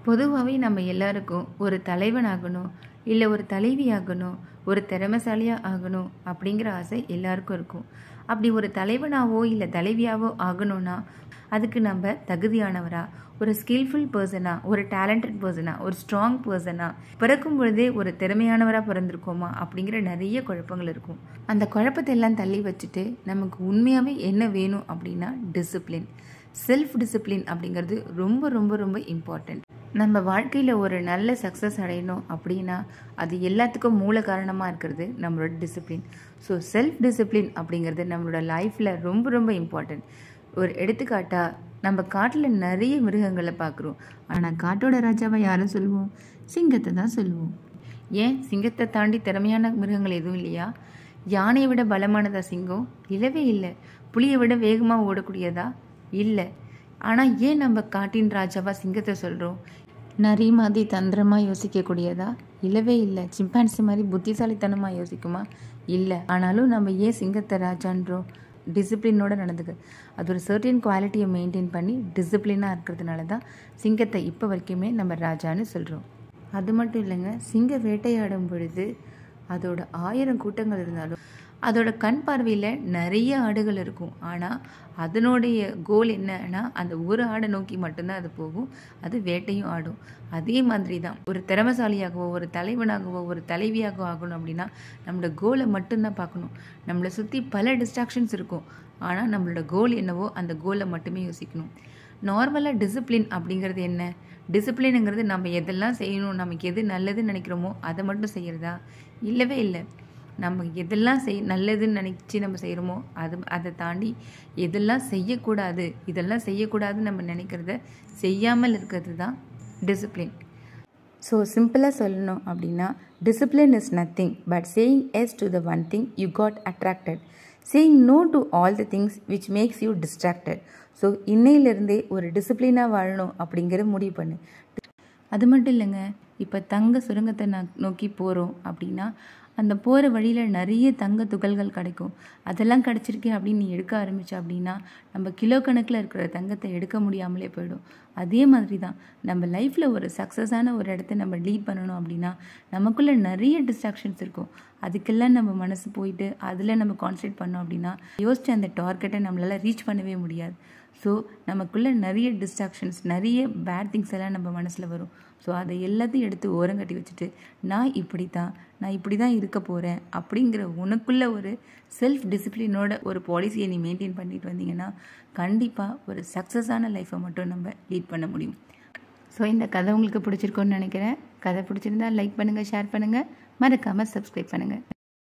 பொதுவாகவே நம்ம எல்லாருக்கும் ஒரு தலைவன் ஆகணும் இல்லை ஒரு தலைவி ஆகணும் ஒரு திறமைசாலியாக ஆகணும் அப்படிங்கிற ஆசை எல்லாருக்கும் இருக்கும் அப்படி ஒரு தலைவனாவோ இல்லை தலைவியாவோ ஆகணும்னா அதுக்கு நம்ம தகுதியானவரா ஒரு ஸ்கில்ஃபுல் பர்சனா ஒரு டேலண்டட் பர்சனா ஒரு ஸ்ட்ராங் பர்சனா பிறக்கும் பொழுதே ஒரு திறமையானவராக பிறந்திருக்கோமா அப்படிங்கிற நிறைய குழப்பங்கள் இருக்கும் அந்த குழப்பத்தை எல்லாம் தள்ளி வச்சுட்டு நமக்கு உண்மையாகவே என்ன வேணும் அப்படின்னா டிசிப்ளின் செல்ஃப் டிசிப்ளின் அப்படிங்கிறது ரொம்ப ரொம்ப ரொம்ப இம்பார்ட்டண்ட் நம்ம வாழ்க்கையில் ஒரு நல்ல சக்ஸஸ் அடையணும் அப்படின்னா அது எல்லாத்துக்கும் மூல காரணமாக இருக்கிறது நம்மளோட டிசிப்ளின் ஸோ செல்ஃப் டிசிப்ளின் அப்படிங்கிறது நம்மளோட லைஃப்பில் ரொம்ப ரொம்ப இம்பார்ட்டண்ட் ஒரு எடுத்துக்காட்டாக நம்ம காட்டில் நிறைய மிருகங்களை பார்க்குறோம் ஆனால் காட்டோட ராஜாவை யாரை சொல்லுவோம் சிங்கத்தை தான் சொல்லுவோம் ஏன் சிங்கத்தை தாண்டி திறமையான மிருகங்கள் எதுவும் இல்லையா யானையை விட பலமானதா சிங்கம் இல்லவே இல்லை புளியை விட வேகமாக ஓடக்கூடியதா இல்லை ஆனால் ஏன் நம்ம காட்டின் ராஜாவா சிங்கத்தை சொல்கிறோம் நரி மாதிரி தந்திரமாக யோசிக்கக்கூடியதா இல்லவே இல்லை சிம்பான்சி மாதிரி புத்திசாலித்தனமாக யோசிக்குமா இல்லை ஆனாலும் நம்ம ஏன் சிங்கத்தை ராஜான்றோம் டிசிப்ளினோட நடந்துக்கு அது ஒரு சர்டின் குவாலிட்டியை மெயின்டைன் பண்ணி டிசிப்ளினாக இருக்கிறதுனால தான் சிங்கத்தை இப்போ வரைக்குமே நம்ம ராஜான்னு சொல்கிறோம் அது மட்டும் இல்லைங்க சிங்க வேட்டையாடும் பொழுது அதோட ஆயிரம் கூட்டங்கள் இருந்தாலும் அதோட கண் பார்வையில் நிறைய ஆடுகள் இருக்கும் ஆனால் அதனுடைய கோல் என்னன்னா அந்த ஒரு ஆடை நோக்கி மட்டும்தான் அது போகும் அது வேட்டையும் ஆடும் அதே மாதிரி தான் ஒரு திறமசாலியாகவோ ஒரு தலைவனாகவோ ஒரு தலைவியாகவோ ஆகணும் அப்படின்னா நம்மளோட கோலை மட்டும்தான் பார்க்கணும் நம்மளை சுற்றி பல டிஸ்ட்ராக்ஷன்ஸ் இருக்கும் ஆனால் நம்மளோட கோல் என்னவோ அந்த கோலை மட்டுமே யோசிக்கணும் நார்மலாக டிசிப்ளின் அப்படிங்கிறது என்ன டிசிப்ளினுங்கிறது நம்ம எதெல்லாம் செய்யணும் நமக்கு எது நல்லதுன்னு நினைக்கிறோமோ அதை மட்டும் செய்கிறதா இல்லவே இல்லை நம்ம எதெல்லாம் செய் நல்லதுன்னு நினச்சி நம்ம செய்கிறோமோ அது அதை தாண்டி எதெல்லாம் செய்யக்கூடாது இதெல்லாம் செய்யக்கூடாதுன்னு நம்ம நினைக்கிறத செய்யாமல் இருக்கிறது தான் டிசிப்ளின் ஸோ சிம்பிளாக சொல்லணும் அப்படின்னா discipline is nothing but saying yes to the one thing you got attracted saying no to all the things which makes you distracted so இன்னையிலேருந்தே ஒரு டிசிப்ளினாக வாழணும் அப்படிங்கிற முடிவு பண்ணு அது மட்டும் இல்லைங்க இப்போ தங்க சுரங்கத்தை நான் நோக்கி போகிறோம் அப்படின்னா அந்த போகிற வழியில் நிறைய தங்க துகள்கள் கிடைக்கும் அதெல்லாம் கிடச்சிருக்கே அப்படின்னு நீ எடுக்க ஆரம்பிச்ச அப்படின்னா நம்ம கிலோ கணக்கில் இருக்கிற தங்கத்தை எடுக்க முடியாமலே போயிடும் அதே மாதிரி தான் நம்ம லைஃப்பில் ஒரு சக்ஸஸான ஒரு இடத்த நம்ம லீட் பண்ணணும் அப்படின்னா நமக்குள்ளே நிறைய டிஸ்ட்ராக்ஷன்ஸ் இருக்கும் அதுக்கெல்லாம் நம்ம மனசு போயிட்டு அதில் நம்ம கான்சன்ட்ரேட் பண்ணோம் அப்படின்னா யோசிச்ச அந்த டார்கெட்டை நம்மளால் ரீச் பண்ணவே முடியாது ஸோ நமக்குள்ளே நிறைய டிஸ்ட்ராக்ஷன்ஸ் நிறைய பேட் திங்ஸ் எல்லாம் நம்ம மனசில் வரும் ஸோ அதை எல்லாத்தையும் எடுத்து ஓரங்கட்டி வச்சுட்டு நான் இப்படி தான் நான் இப்படி தான் இருக்க போகிறேன் அப்படிங்கிற உனக்குள்ள ஒரு செல்ஃப் டிசிப்ளினோட ஒரு பாலிசியை நீ மெயின்டைன் பண்ணிட்டு வந்தீங்கன்னா கண்டிப்பாக ஒரு சக்ஸஸான லைஃப்பை மட்டும் நம்ம லீட் பண்ண முடியும் ஸோ இந்த கதை உங்களுக்கு பிடிச்சிருக்கோன்னு நினைக்கிறேன் கதை பிடிச்சிருந்தா லைக் பண்ணுங்கள் ஷேர் பண்ணுங்கள் மறக்காமல் சப்ஸ்கிரைப் பண்ணுங்கள்